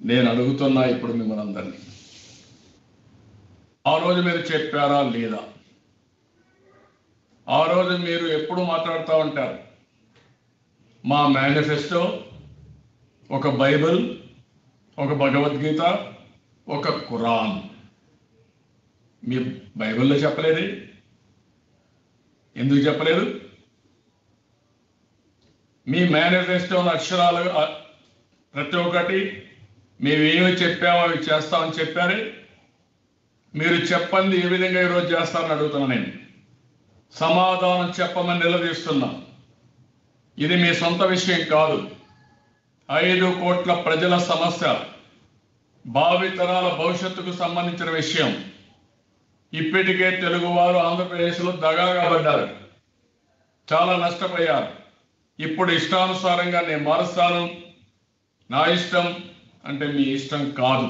నేను అడుగుతున్నా ఇప్పుడు మిమ్మల్ని అందరినీ ఆ రోజు మీరు చెప్పారా లేదా ఆ రోజు మీరు ఎప్పుడు మాట్లాడుతూ ఉంటారు మా మేనిఫెస్టో ఒక బైబిల్ ఒక భగవద్గీత ఒక ఖురాన్ మీ బైబిల్లో చెప్పలేదు ఎందుకు చెప్పలేదు మీ మేనిఫెస్టోని అక్షరాలు ఆ, ప్రతి ఒక్కటి మేమేమి చెప్పామో అవి చేస్తామని చెప్పారే మీరు చెప్పండి ఏ విధంగా ఈరోజు చేస్తారని అడుగుతున్నా నేను సమాధానం చెప్పమని నిలదీస్తున్నా ఇది మీ సొంత విషయం కాదు ఐదు కోట్ల ప్రజల సమస్య భావితరాల భవిష్యత్తుకు సంబంధించిన విషయం ఇప్పటికే తెలుగువారు ఆంధ్రప్రదేశ్లో దగాగా పడ్డారు చాలా నష్టపోయారు ఇప్పుడు ఇష్టానుసారంగా నేను మారుస్తాను నా ఇష్టం అంటే మీ ఇష్టం కాదు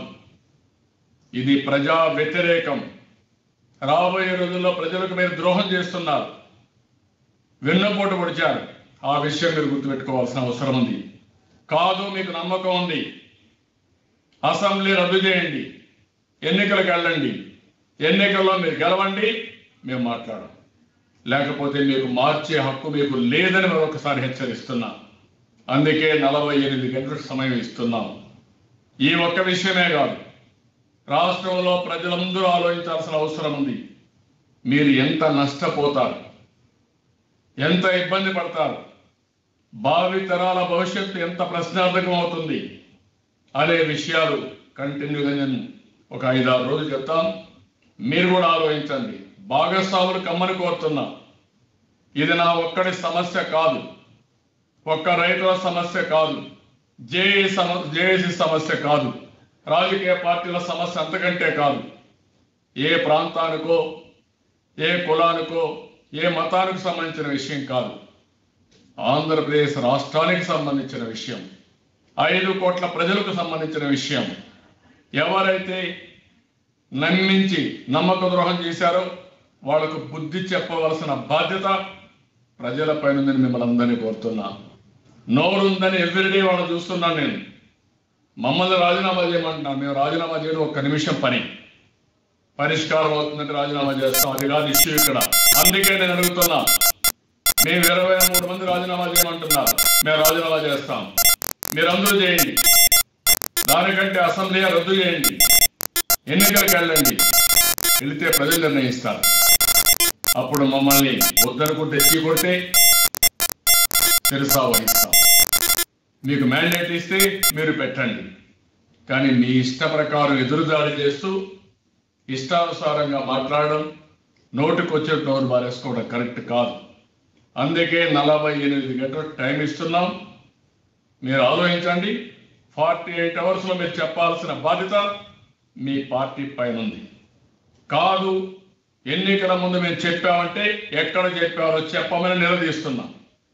ఇది ప్రజా వ్యతిరేకం రాబోయే రోజుల్లో ప్రజలకు మీరు ద్రోహం చేస్తున్నారు వెన్నుపోటు పొడిచారు ఆ విషయం మీరు గుర్తుపెట్టుకోవాల్సిన అవసరం ఉంది కాదు మీకు నమ్మకం ఉంది అసెంబ్లీ రద్దు చేయండి ఎన్నికలకు వెళ్ళండి ఎన్నికల్లో మీరు గెలవండి మేము మాట్లాడం లేకపోతే మీకు మార్చే హక్కు మీకు లేదని మరొకసారి హెచ్చరిస్తున్నా అందుకే నలభై ఎనిమిది గంటల సమయం ఇస్తున్నాం ఈ ఒక్క విషయమే కాదు రాష్ట్రంలో ప్రజలందరూ ఆలోచించాల్సిన అవసరం ఉంది మీరు ఎంత నష్టపోతారు ఎంత ఇబ్బంది పడతారు భావి తరాల భవిష్యత్తు ఎంత ప్రశ్నార్థకం అవుతుంది అనే విషయాలు కంటిన్యూగా నేను ఒక ఐదారు రోజులు చెప్తాను మీరు కూడా ఆలోచించండి భాగస్వాములు కమ్మని కోరుతున్నా ఇది నా ఒక్కడి సమస్య కాదు ఒక్క రైతుల సమస్య కాదు జేఏ సమ జేఏసీ సమస్య కాదు రాజకీయ పార్టీల సమస్య అంతకంటే కాదు ఏ ప్రాంతానికో ఏ కులానికో ఏ మతానికి సంబంధించిన విషయం కాదు ఆంధ్రప్రదేశ్ రాష్ట్రానికి సంబంధించిన విషయం ఐదు కోట్ల ప్రజలకు సంబంధించిన విషయం ఎవరైతే నమ్మించి నమ్మక ద్రోహం చేశారో వాళ్లకు బుద్ధి చెప్పవలసిన బాధ్యత ప్రజలపై ఉందని మిమ్మల్ని అందరినీ కోరుతున్నా నోరుందని ఎవ్రీడే వాళ్ళని చూస్తున్నాను నేను మమ్మల్ని రాజీనామా చేయమంటున్నాను మేము రాజీనామా చేయడం ఒక్క నిమిషం పని పరిష్కారం అవుతుందంటే రాజీనామా చేస్తాం అది కాదు ఇష్యూ ఇక్కడ అందుకే నేను అడుగుతున్నా మేము ఇరవై మూడు మంది రాజీనామా చేయమంటున్నారు మేము రాజీనామా చేస్తాం మీరందరూ చేయండి దానికంటే అసెంబ్లీ రద్దు చేయండి ఎన్నికలకు వెళ్ళండి వెళితే ప్రజలు నిర్ణయిస్తారు అప్పుడు మమ్మల్ని వద్దనుకుంటే ఎక్కి కొడితే తెరుసా వహిస్తాం మీకు మ్యాండేట్ ఇస్తే మీరు పెట్టండి కానీ మీ ఇష్ట ప్రకారం ఎదురుదాడి చేస్తూ ఇష్టానుసారంగా మాట్లాడడం నోటికి వచ్చే నోరు బారేసుకోవడం కరెక్ట్ కాదు అందుకే నలభై ఎనిమిది గంటలు టైం ఇస్తున్నాం మీరు ఆలోచించండి ఫార్టీ ఎయిట్ అవర్స్లో మీరు చెప్పాల్సిన బాధ్యత మీ పార్టీ పైన ఉంది కాదు ఎన్నికల ముందు మేము చెప్పామంటే ఎక్కడ చెప్పారో చెప్పమని నిలదీస్తున్నాం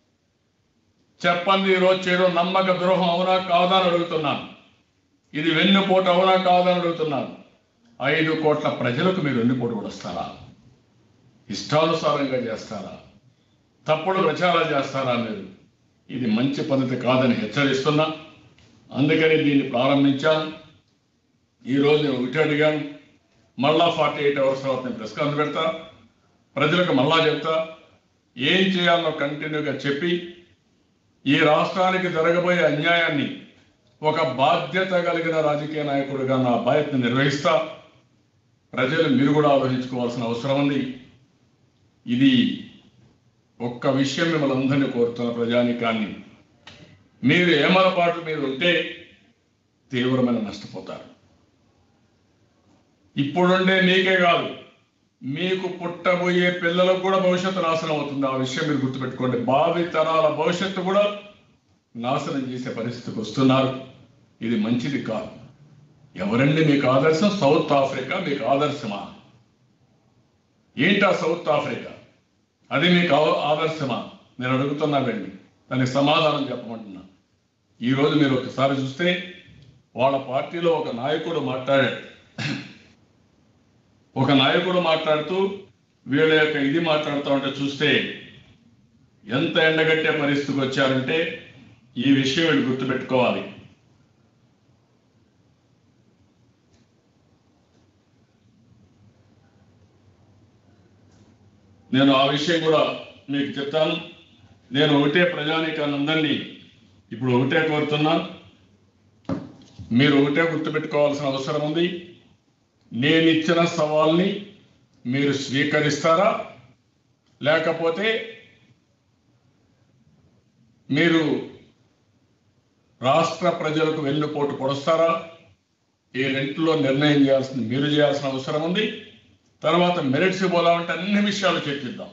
చెప్పండి ఈరోజు చేయడం నమ్మక ద్రోహం అవునా కాదా అని అడుగుతున్నాను ఇది వెన్నుపోటు అవునా కాదా అని అడుగుతున్నాను ఐదు కోట్ల ప్రజలకు మీరు వెన్నుపోటు కూడా వస్తారా ఇష్టానుసారంగా చేస్తారా తప్పుడు ప్రచారాలు చేస్తారా మీరు ఇది మంచి పద్ధతి కాదని హెచ్చరిస్తున్నా అందుకని దీన్ని ప్రారంభించాను ఈరోజు నేను ఒకటి అడిగాను మళ్ళా ఫార్టీ ఎయిట్ అవర్స్ తర్వాత నేను ప్రెస్ కాన్ఫరెన్స్ పెడతా ప్రజలకు మళ్ళా చెప్తా ఏం చేయాలో కంటిన్యూగా చెప్పి ఈ రాష్ట్రానికి జరగబోయే అన్యాయాన్ని ఒక బాధ్యత కలిగిన రాజకీయ నాయకుడిగా నా బాధ్యతను నిర్వహిస్తా ప్రజలు మీరు కూడా ఆలోచించుకోవాల్సిన అవసరం ఉంది ఇది ఒక్క విషయం మిమ్మల్ని అందరినీ కోరుతున్న ప్రజానికాన్ని మీరు ఏమరపాటు మీద ఉంటే తీవ్రమైన నష్టపోతారు ఇప్పుడుండే మీకే కాదు మీకు పుట్టబోయే పిల్లలకు కూడా భవిష్యత్తు నాశనం అవుతుంది ఆ విషయం మీరు గుర్తుపెట్టుకోండి భావి తరాల భవిష్యత్తు కూడా నాశనం చేసే పరిస్థితికి వస్తున్నారు ఇది మంచిది కాదు ఎవరండి మీకు ఆదర్శం సౌత్ ఆఫ్రికా మీకు ఆదర్శమా ఏంటా సౌత్ ఆఫ్రికా అది మీకు ఆవ- ఆదర్శమా నేను అడుగుతున్నా వెళ్ళి దానికి సమాధానం చెప్పమంటున్నా ఈరోజు మీరు ఒకసారి చూస్తే వాళ్ళ పార్టీలో ఒక నాయకుడు మాట్లాడాడు ఒక నాయకుడు మాట్లాడుతూ వీళ్ళ యొక్క ఇది మాట్లాడుతూ ఉంటే చూస్తే ఎంత ఎండగట్టే పరిస్థితికి వచ్చారంటే ఈ విషయం వీళ్ళు గుర్తుపెట్టుకోవాలి నేను ఆ విషయం కూడా మీకు చెప్తాను నేను ఒకటే ప్రజానీకానందరినీ ఇప్పుడు ఒకటే కోరుతున్నా మీరు ఒకటే గుర్తుపెట్టుకోవాల్సిన అవసరం ఉంది నేను ఇచ్చిన సవాల్ని మీరు స్వీకరిస్తారా లేకపోతే మీరు రాష్ట్ర ప్రజలకు వెన్నుపోటు పొడుస్తారా ఈ రెంట్లో నిర్ణయం చేయాల్సింది మీరు చేయాల్సిన అవసరం ఉంది తర్వాత మెరిట్స్ పోలాలంటే అన్ని విషయాలు చర్చిద్దాం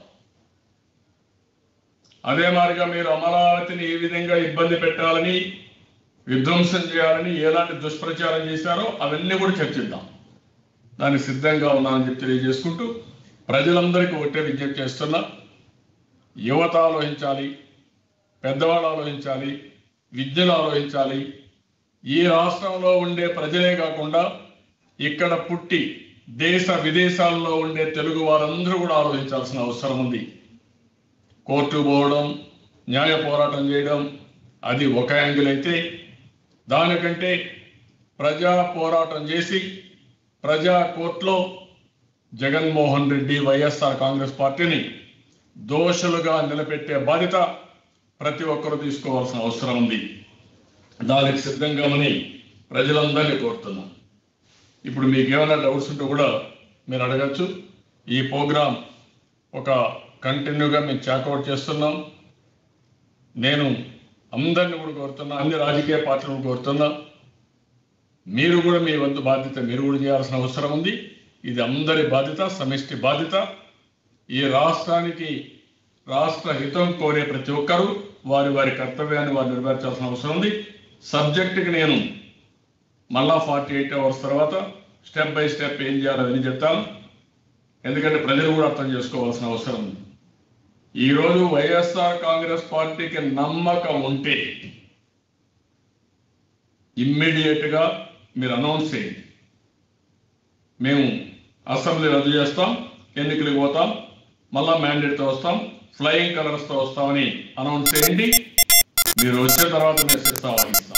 అదే మాదిరిగా మీరు అమరావతిని ఏ విధంగా ఇబ్బంది పెట్టాలని విధ్వంసం చేయాలని ఎలాంటి దుష్ప్రచారం చేశారో అవన్నీ కూడా చర్చిద్దాం దానికి సిద్ధంగా ఉన్నానని చెప్పి తెలియజేసుకుంటూ ప్రజలందరికీ ఒకటే విజ్ఞప్తి చేస్తున్నా యువత ఆలోచించాలి పెద్దవాళ్ళు ఆలోచించాలి విద్యను ఆలోచించాలి ఈ రాష్ట్రంలో ఉండే ప్రజలే కాకుండా ఇక్కడ పుట్టి దేశ విదేశాల్లో ఉండే తెలుగు వారందరూ కూడా ఆలోచించాల్సిన అవసరం ఉంది కోర్టు పోవడం న్యాయ పోరాటం చేయడం అది ఒక యాంగిల్ అయితే దానికంటే ప్రజా పోరాటం చేసి ప్రజా కోర్టులో జగన్మోహన్ రెడ్డి వైఎస్ఆర్ కాంగ్రెస్ పార్టీని దోషులుగా నిలబెట్టే బాధ్యత ప్రతి ఒక్కరూ తీసుకోవాల్సిన అవసరం ఉంది దానికి సిద్ధంగామని ప్రజలందరినీ కోరుతున్నాం ఇప్పుడు మీకు ఏమైనా డౌట్స్ ఉంటే కూడా మీరు అడగచ్చు ఈ ప్రోగ్రాం ఒక కంటిన్యూగా మేము చాకౌట్ చేస్తున్నాం నేను అందరిని కూడా కోరుతున్నా అన్ని రాజకీయ పార్టీలను కోరుతున్నా మీరు కూడా మీ వంతు బాధ్యత మీరు కూడా చేయాల్సిన అవసరం ఉంది ఇది అందరి బాధ్యత సమిష్టి బాధ్యత ఈ రాష్ట్రానికి రాష్ట్ర హితం కోరే ప్రతి ఒక్కరూ వారి వారి కర్తవ్యాన్ని వారు నెరవేర్చాల్సిన అవసరం ఉంది సబ్జెక్టుకి నేను మళ్ళా ఫార్టీ ఎయిట్ అవర్స్ తర్వాత స్టెప్ బై స్టెప్ ఏం చేయాలని చెప్తాను ఎందుకంటే ప్రజలు కూడా అర్థం చేసుకోవాల్సిన అవసరం ఉంది ఈరోజు వైఎస్ఆర్ కాంగ్రెస్ పార్టీకి నమ్మకం ఉంటే ఇమ్మీడియట్ గా మీరు అనౌన్స్ చేయండి మేము అసెంబ్లీ రద్దు చేస్తాం ఎన్నికలకు పోతాం మళ్ళా mandate తో వస్తాం ఫ్లయింగ్ కలర్స్ తో వస్తామని అనౌన్స్ చేయండి మీరు వచ్చిన తర్వాత మేము శిరస వహిస్తాం